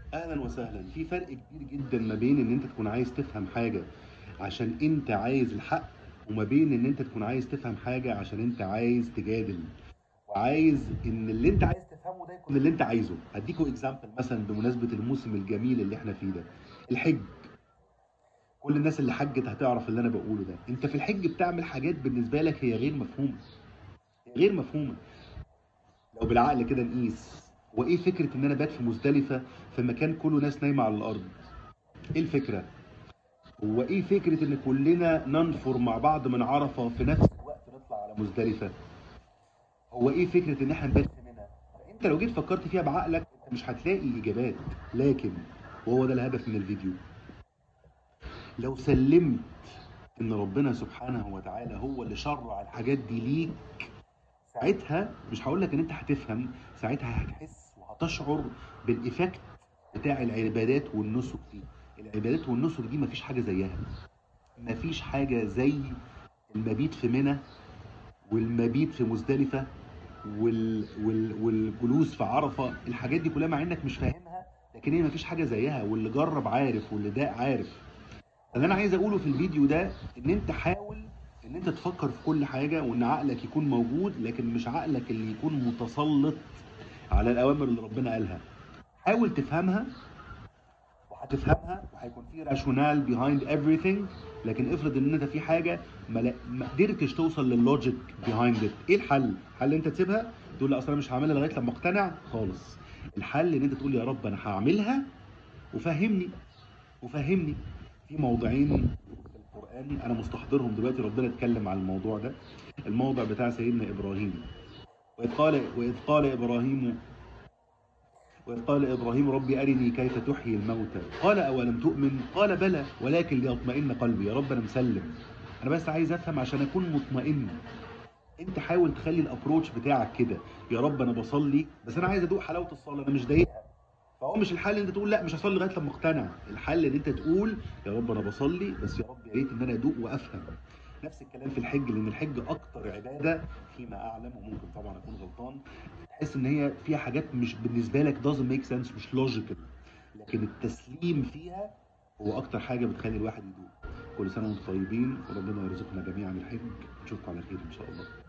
اهلا وسهلا في فرق كبير جدا ما بين ان انت تكون عايز تفهم حاجه عشان انت عايز الحق وما بين ان انت تكون عايز تفهم حاجه عشان انت عايز تجادل وعايز ان اللي انت عايز تفهمه ده يكون اللي انت عايزه هديكوا اكزامبل مثلا بمناسبه الموسم الجميل اللي احنا فيه ده الحج كل الناس اللي حجت هتعرف اللي انا بقوله ده انت في الحج بتعمل حاجات بالنسبه لك هي غير مفهومه هي غير مفهومه لو بالعقل كده نقيس وايه فكره ان انا بات في مزدلفه في مكان كله ناس نايمه على الارض ايه الفكره هو ايه فكره ان كلنا ننفر مع بعض من عرفه في نفس الوقت نطلع على مزدلفه هو ايه فكره ان احنا نبات في منى انت لو جيت فكرت فيها بعقلك انت مش هتلاقي اجابات لكن وهو ده الهدف من الفيديو لو سلمت ان ربنا سبحانه وتعالى هو اللي شرع الحاجات دي ليك ساعتها مش هقول لك ان انت هتفهم ساعتها هتحس وهتشعر بالايفكت بتاع العبادات والنسك دي العبادات والنسك دي مفيش حاجه زيها مفيش حاجه زي المبيت في منى والمبيت في مزدلفه وال... وال... والجلوس في عرفه الحاجات دي كلها مع انك مش فاهمها لكن هي مفيش حاجه زيها واللي جرب عارف واللي داق عارف اللي انا عايز اقوله في الفيديو ده ان انت حاول ان انت تفكر في كل حاجه وان عقلك يكون موجود لكن مش عقلك اللي يكون متسلط على الاوامر اللي ربنا قالها حاول تفهمها وهتفهمها وهيكون في راشونال بيهايند everything لكن افرض ان انت في حاجه ما, لا- ما قدرتش توصل لللوجيك بيهايند ات ايه الحل الحل انت تسيبها تقول لا اصل انا مش هعملها لغايه لما اقتنع خالص الحل ان انت تقول يا رب انا هعملها وفهمني وفهمني في موضعين في القرآن أنا مستحضرهم دلوقتي ربنا اتكلم عن الموضوع ده الموضع بتاع سيدنا إبراهيم وإذ قال وإذ قال إبراهيم وإذ قال إبراهيم ربي أرني كيف تحيي الموتى قال أولم تؤمن قال بلى ولكن ليطمئن قلبي يا رب أنا مسلم أنا بس عايز أفهم عشان أكون مطمئن أنت حاول تخلي الأبروتش بتاعك كده يا رب أنا بصلي بس أنا عايز أدوق حلاوة الصلاة أنا مش ضايقها فهو مش الحل ان انت تقول لا مش هصلي لغايه لما اقتنع الحل ان انت تقول يا رب انا بصلي بس يا رب يا ريت ان انا ادوق وافهم نفس الكلام في الحج لان الحج اكتر عباده فيما اعلم وممكن طبعا اكون غلطان تحس ان هي فيها حاجات مش بالنسبه لك doesn't make sense مش logical لكن التسليم فيها هو اكتر حاجه بتخلي الواحد يدوق كل سنه وانتم طيبين وربنا يرزقنا جميعا الحج نشوفكم على خير ان شاء الله